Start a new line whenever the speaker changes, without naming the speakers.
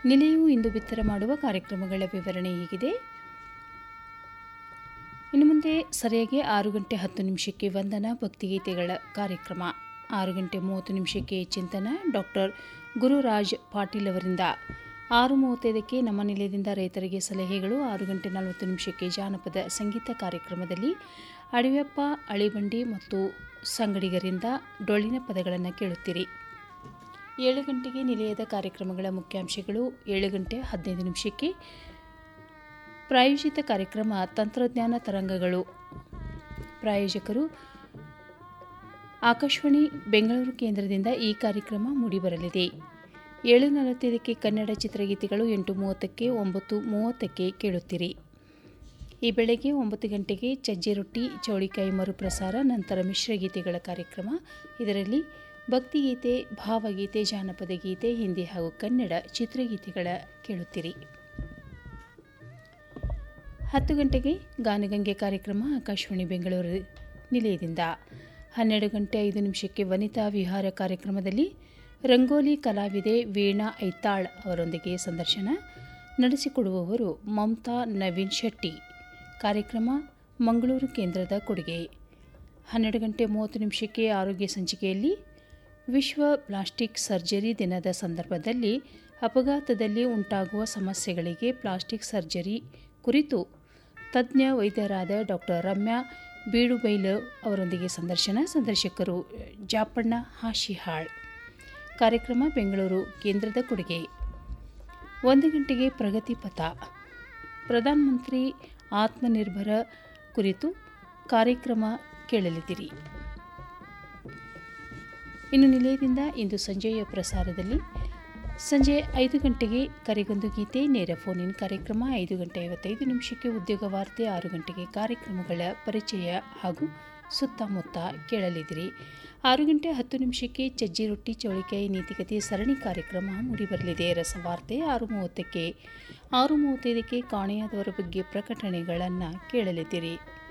ನಿಲಯವು ಇಂದು ಬಿತ್ತರ ಮಾಡುವ ಕಾರ್ಯಕ್ರಮಗಳ ವಿವರಣೆ ಹೀಗಿದೆ ಇನ್ನು ಮುಂದೆ ಸರಿಯಾಗಿ ಆರು ಗಂಟೆ ಹತ್ತು ನಿಮಿಷಕ್ಕೆ ವಂದನಾ ಭಕ್ತಿಗೀತೆಗಳ ಕಾರ್ಯಕ್ರಮ ಆರು ಗಂಟೆ ಮೂವತ್ತು ನಿಮಿಷಕ್ಕೆ ಚಿಂತನ ಡಾಕ್ಟರ್ ಗುರುರಾಜ್ ಪಾಟೀಲ್ ಅವರಿಂದ ಆರು ಮೂವತ್ತೈದಕ್ಕೆ ನಮ್ಮ ನಿಲಯದಿಂದ ರೈತರಿಗೆ ಸಲಹೆಗಳು ಆರು ಗಂಟೆ ನಲವತ್ತು ನಿಮಿಷಕ್ಕೆ ಜಾನಪದ ಸಂಗೀತ ಕಾರ್ಯಕ್ರಮದಲ್ಲಿ ಅಡಿವೆಪ್ಪ ಅಳಿಬಂಡಿ ಮತ್ತು ಸಂಗಡಿಗರಿಂದ ಡೊಳ್ಳಿನ ಪದಗಳನ್ನು ಕೇಳುತ್ತೀರಿ ಏಳು ಗಂಟೆಗೆ ನಿಲಯದ ಕಾರ್ಯಕ್ರಮಗಳ ಮುಖ್ಯಾಂಶಗಳು ಏಳು ಗಂಟೆ ಹದಿನೈದು ನಿಮಿಷಕ್ಕೆ ಪ್ರಾಯೋಜಿತ ಕಾರ್ಯಕ್ರಮ ತಂತ್ರಜ್ಞಾನ ತರಂಗಗಳು ಪ್ರಾಯೋಜಕರು ಆಕಾಶವಾಣಿ ಬೆಂಗಳೂರು ಕೇಂದ್ರದಿಂದ ಈ ಕಾರ್ಯಕ್ರಮ ಮೂಡಿಬರಲಿದೆ ಏಳು ನಲವತ್ತೈದಕ್ಕೆ ಕನ್ನಡ ಚಿತ್ರಗೀತೆಗಳು ಎಂಟು ಮೂವತ್ತಕ್ಕೆ ಒಂಬತ್ತು ಮೂವತ್ತಕ್ಕೆ ಕೇಳುತ್ತೀರಿ ಈ ಬೆಳಗ್ಗೆ ಒಂಬತ್ತು ಗಂಟೆಗೆ ಚಜ್ಜಿ ರೊಟ್ಟಿ ಚೌಳಿಕಾಯಿ ಮರುಪ್ರಸಾರ ನಂತರ ಮಿಶ್ರಗೀತೆಗಳ ಕಾರ್ಯಕ್ರಮ ಇದರಲ್ಲಿ ಭಕ್ತಿಗೀತೆ ಭಾವಗೀತೆ ಜಾನಪದ ಗೀತೆ ಹಿಂದಿ ಹಾಗೂ ಕನ್ನಡ ಚಿತ್ರಗೀತೆಗಳ ಕೇಳುತ್ತೀರಿ ಹತ್ತು ಗಂಟೆಗೆ ಗಾನಗಂಗೆ ಕಾರ್ಯಕ್ರಮ ಆಕಾಶವಾಣಿ ಬೆಂಗಳೂರು ನಿಲಯದಿಂದ ಹನ್ನೆರಡು ಗಂಟೆ ಐದು ನಿಮಿಷಕ್ಕೆ ವನಿತಾ ವಿಹಾರ ಕಾರ್ಯಕ್ರಮದಲ್ಲಿ ರಂಗೋಲಿ ಕಲಾವಿದೆ ವೀಣಾ ಐತಾಳ್ ಅವರೊಂದಿಗೆ ಸಂದರ್ಶನ ನಡೆಸಿಕೊಡುವವರು ಮಮತಾ ನವೀನ್ ಶೆಟ್ಟಿ ಕಾರ್ಯಕ್ರಮ ಮಂಗಳೂರು ಕೇಂದ್ರದ ಕೊಡುಗೆ ಹನ್ನೆರಡು ಗಂಟೆ ಮೂವತ್ತು ನಿಮಿಷಕ್ಕೆ ಆರೋಗ್ಯ ಸಂಚಿಕೆಯಲ್ಲಿ ವಿಶ್ವ ಪ್ಲಾಸ್ಟಿಕ್ ಸರ್ಜರಿ ದಿನದ ಸಂದರ್ಭದಲ್ಲಿ ಅಪಘಾತದಲ್ಲಿ ಉಂಟಾಗುವ ಸಮಸ್ಯೆಗಳಿಗೆ ಪ್ಲಾಸ್ಟಿಕ್ ಸರ್ಜರಿ ಕುರಿತು ತಜ್ಞ ವೈದ್ಯರಾದ ಡಾಕ್ಟರ್ ರಮ್ಯಾ ಬೀಡುಬೈಲು ಅವರೊಂದಿಗೆ ಸಂದರ್ಶನ ಸಂದರ್ಶಕರು ಜಾಪಣ್ಣ ಹಾಶಿಹಾಳ್ ಕಾರ್ಯಕ್ರಮ ಬೆಂಗಳೂರು ಕೇಂದ್ರದ ಕೊಡುಗೆ ಒಂದು ಗಂಟೆಗೆ ಪ್ರಗತಿ ಪಥ ಪ್ರಧಾನಮಂತ್ರಿ ಆತ್ಮನಿರ್ಭರ ಕುರಿತು ಕಾರ್ಯಕ್ರಮ ಕೇಳಲಿದ್ದೀರಿ ಇನ್ನು ನಿಲಯದಿಂದ ಇಂದು ಸಂಜೆಯ ಪ್ರಸಾರದಲ್ಲಿ ಸಂಜೆ ಐದು ಗಂಟೆಗೆ ಕರೆಗೊಂದು ಗೀತೆ ನೇರ ಫೋನ್ ಇನ್ ಕಾರ್ಯಕ್ರಮ ಐದು ಗಂಟೆ ಐವತ್ತೈದು ನಿಮಿಷಕ್ಕೆ ಉದ್ಯೋಗ ವಾರ್ತೆ ಆರು ಗಂಟೆಗೆ ಕಾರ್ಯಕ್ರಮಗಳ ಪರಿಚಯ ಹಾಗೂ ಸುತ್ತಮುತ್ತ ಕೇಳಲಿದ್ದೀರಿ ಆರು ಗಂಟೆ ಹತ್ತು ನಿಮಿಷಕ್ಕೆ ಚಜ್ಜಿ ರೊಟ್ಟಿ ಚೌಳಿಕಾಯಿ ನೀತಿಕತೆ ಸರಣಿ ಕಾರ್ಯಕ್ರಮ ಮೂಡಿಬರಲಿದೆ ರಸವಾರ್ತೆ ಆರು ಮೂವತ್ತಕ್ಕೆ ಆರು ಮೂವತ್ತೈದಕ್ಕೆ ಕಾಣೆಯಾದವರ ಬಗ್ಗೆ ಪ್ರಕಟಣೆಗಳನ್ನು ಕೇಳಲಿದ್ದೀರಿ